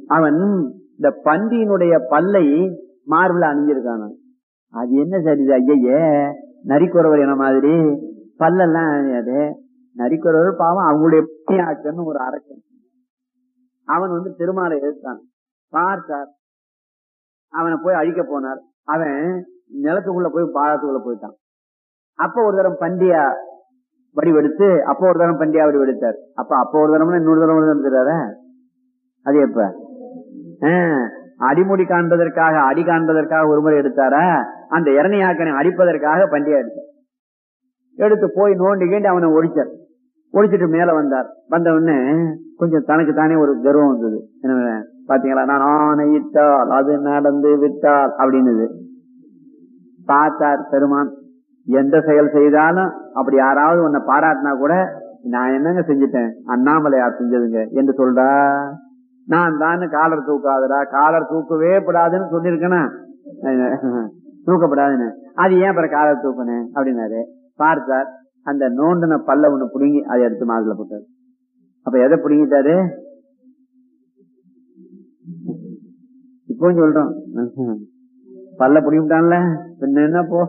அவன் இந்த பன்றியினுடைய பல்லை மார்பில் அணிஞ்சிருக்கான அது என்ன சரிது ஐயையே நரிக்குறவர் என்ன மாதிரி பல்லெல்லாம் அது நரிக்குறவர் பாவம் அவங்களுடைய ஆக்கன்னு ஒரு அரக்கன் அவன் வந்து திருமாலை எதிர்த்தான் பார்த்தார் அவனை போய் அழிக்க போனார் அவன் நிலத்துக்குள்ள போய் பாலத்துக்குள்ள போயிட்டான் அப்ப ஒரு தரம் பண்டியா வடிவெடுத்து அப்ப ஒரு தரம் பண்டியா வடிவெடுத்தார் அப்ப அப்ப ஒரு தரம் இன்னொரு தரம் எடுத்துறாரு அது எப்ப அடிமுடி காண்பதற்காக அடி காண்பதற்காக ஒரு முறை எடுத்தாரா அந்த இரணையாக்கனை அடிப்பதற்காக பண்டியா எடுத்தார் எடுத்து போய் நோண்டி கேண்டி அவனை ஒழிச்சார் ஒழிச்சிட்டு மேல வந்தார் வந்த உடனே கொஞ்சம் தனக்கு தானே ஒரு கர்வம் வந்தது என்ன பாத்தீங்களா நான் ஆணையிட்டால் அது நடந்து விட்டால் அப்படின்னு பார்த்தார் பெருமான் எந்த செயல் செய்தாலும் அப்படி யாராவது உன்னை பாராட்டினா கூட நான் என்னங்க செஞ்சுட்டேன் அண்ணாமலையார் செஞ்சதுங்க என்று சொல்றா நான் தான் காலர் தூக்காதடா காலர் தூக்கவே படாதுன்னு சொல்லியிருக்கேனா தூக்கப்படாதுன்னு அது ஏன் அப்புறம் காலர் தூக்கணும் அப்படின்னாரு பார்த்தார் அந்த நோண்டின பல்ல ஒண்ணு புடுங்கி அதை எடுத்து மாதிரில போட்டாரு அப்ப எதை புடுங்கிட்டாரு இப்போ சொல்றோம் பல்ல புடிங்கிட்டான்ல பின்ன என்ன போ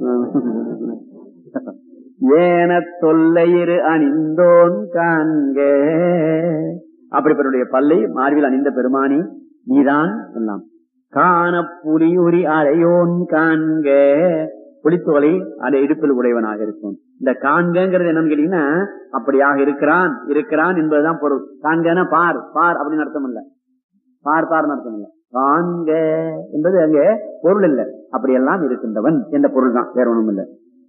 ஏன தொல்லையிரு அணிந்தோன் காண்க அப்படிப்பட்டடைய பல்லை மார்பில் அணிந்த பெருமானி நீதான் எல்லாம் காண புலியுரி அறையோன் காண்க புலித்தோலை அதை இடுப்பில் உடையவனாக இருக்கும் இந்த காண்கிறது என்னன்னு கேட்டீங்கன்னா அப்படியாக இருக்கிறான் இருக்கிறான் என்பதுதான் பொருள் காண்கனா பார் பார் அப்படின்னு அர்த்தம் இல்ல பார் பார்னு அர்த்தம் இல்ல காண்க என்பது அங்கே பொருள் இல்லை அப்படியெல்லாம் இருக்கின்றவன் என்ற பொருள் தான் வேற ஒண்ணும் இல்லை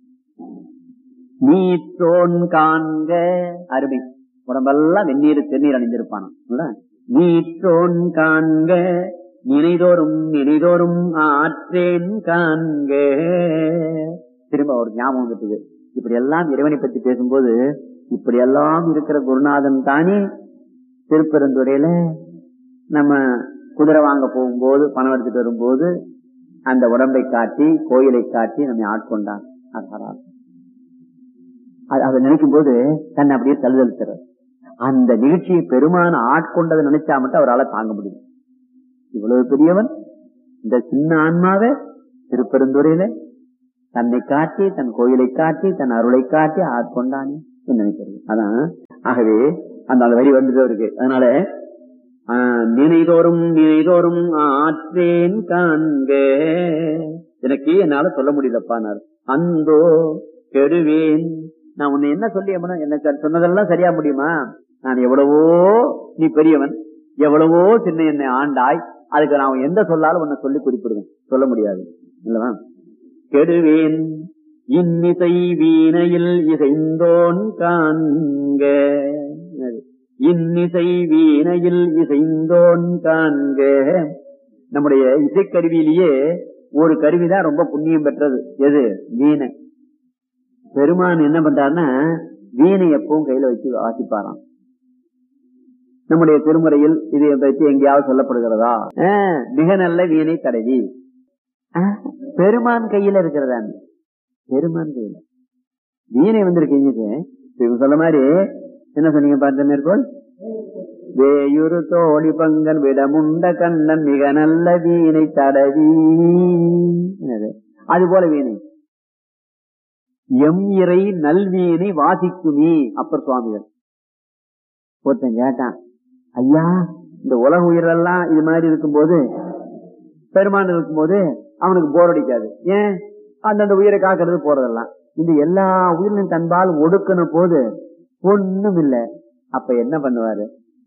நீற்றோன் காண்க அருமை உடம்பெல்லாம் வெந்நீர் தென்னீர் அணிந்திருப்பான நீற்றோன் காண்க நினைதோறும் நினைதோறும் ஆற்றேன் காண்க திரும்ப ஒரு ஞாபகம் வந்துட்டுது இப்படி எல்லாம் இறைவனை பற்றி பேசும்போது இப்படி எல்லாம் இருக்கிற குருநாதன் தானே திருப்பெருந்துறையில நம்ம குதிரை வாங்க போகும்போது பணம் எடுத்துட்டு வரும்போது அந்த உடம்பை காட்டி கோயிலை காட்டி நம்மை ஆட்கொண்டான் அதை நினைக்கும் போது தன்னை அப்படியே தழுதழுத்துறார் அந்த நிகழ்ச்சியை பெருமான ஆட்கொண்டதை நினைச்சா மட்டும் அவரால் தாங்க முடியும் இவ்வளவு பெரியவன் இந்த சின்ன ஆன்மாவை திருப்பெருந்துறையில தன்னை காட்டி தன் கோயிலை காட்டி தன் அருளை காட்டி ஆட்கொண்டானே நினைக்கிறது அதான் ஆகவே அந்த அந்த வரி வந்துட்டு இருக்கு அதனால நினைதோறும் நினைதோறும் ஆற்றேன் காண்க எனக்கு என்னால சொல்ல முடியலப்பானார் அந்தோ கெடுவேன் நான் உன்னை என்ன சொல்லி எனக்கு சொன்னதெல்லாம் சரியா முடியுமா நான் எவ்வளவோ நீ பெரியவன் எவ்வளவோ சின்ன என்னை ஆண்டாய் அதுக்கு நான் எந்த சொல்லாலும் உன்னை சொல்லி குறிப்பிடுவேன் சொல்ல முடியாது இல்லவா கெடுவேன் இன்னிசை வீணையில் இசைந்தோன் காண்க இன்னிசை வீணையில் இசைந்தோன் காண்க நம்முடைய இசைக்கருவியிலேயே ஒரு கருவிதான் ரொம்ப புண்ணியம் பெற்றது எது வீணை பெருமான் என்ன பண்றாருன்னா வீணை எப்பவும் கையில வச்சு வாசிப்பாராம் நம்முடைய திருமுறையில் இதை பற்றி எங்கேயாவது சொல்லப்படுகிறதா மிக நல்ல வீணை தடவி பெருமான் கையில இருக்கிறதா பெருமான் கையில வீணை வந்திருக்கீங்க சொல்ல மாதிரி என்ன சொன்னீங்க பார்த்த மேற்கோள் வேயுரு தோழி பங்கன் விடமுண்ட கண்ணன் மிக நல்ல வீணை தடவி அது போல வீணை எம் இறை நல்வீனை வாசிக்குமே அப்பர் சுவாமிகள் ஒருத்தன் கேட்டான் ஐயா இந்த உலக உயிரெல்லாம் இது மாதிரி இருக்கும்போது பெருமான் இருக்கும்போது அவனுக்கு போர் அடிக்காது ஏன் அந்தந்த உயிரை காக்கிறது போறதெல்லாம் இந்த எல்லா உயிரின் தன்பால் ஒடுக்கின போது ஒண்ணும் இல்லை அப்ப என்ன பண்ணுவாரு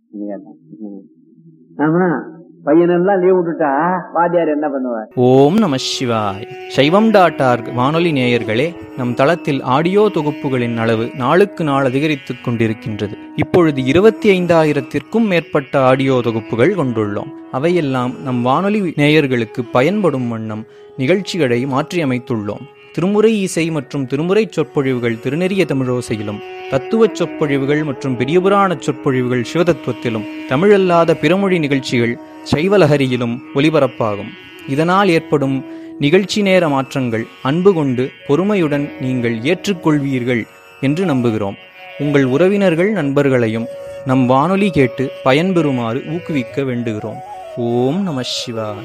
ஆமா பையனெல்லாம் லீவ் விட்டுட்டா வாத்தியார் என்ன பண்ணுவார் ஓம் நம சிவாய் சைவம் டாட் ஆர்க் வானொலி நேயர்களே நம் தளத்தில் ஆடியோ தொகுப்புகளின் அளவு நாளுக்கு நாள் அதிகரித்துக் கொண்டிருக்கின்றது இப்பொழுது இருபத்தி ஐந்தாயிரத்திற்கும் மேற்பட்ட ஆடியோ தொகுப்புகள் கொண்டுள்ளோம் அவையெல்லாம் நம் வானொலி நேயர்களுக்கு பயன்படும் வண்ணம் நிகழ்ச்சிகளை மாற்றியமைத்துள்ளோம் திருமுறை இசை மற்றும் திருமுறை சொற்பொழிவுகள் திருநெறிய தமிழோசையிலும் தத்துவ சொற்பொழிவுகள் மற்றும் பெரியபுராண சொற்பொழிவுகள் சிவதத்துவத்திலும் தமிழல்லாத பிறமொழி நிகழ்ச்சிகள் சைவலஹரியிலும் ஒலிபரப்பாகும் இதனால் ஏற்படும் நிகழ்ச்சி நேர மாற்றங்கள் அன்பு கொண்டு பொறுமையுடன் நீங்கள் ஏற்றுக்கொள்வீர்கள் என்று நம்புகிறோம் உங்கள் உறவினர்கள் நண்பர்களையும் நம் வானொலி கேட்டு பயன்பெறுமாறு ஊக்குவிக்க வேண்டுகிறோம் ஓம் நம சிவாய்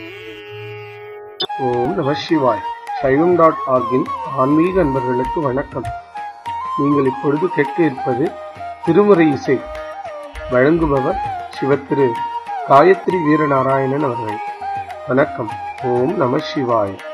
ஓம் நம சிவாய் சைவம் டாட் ஆர்கின் ஆன்மீக அன்பர்களுக்கு வணக்கம் நீங்கள் இப்பொழுது கேட்க இருப்பது திருமுறை இசை வழங்குபவர் சிவத்திரு காயத்ரி வீரநாராயணன் அவர்கள் வணக்கம் ஓம் நம சிவாய்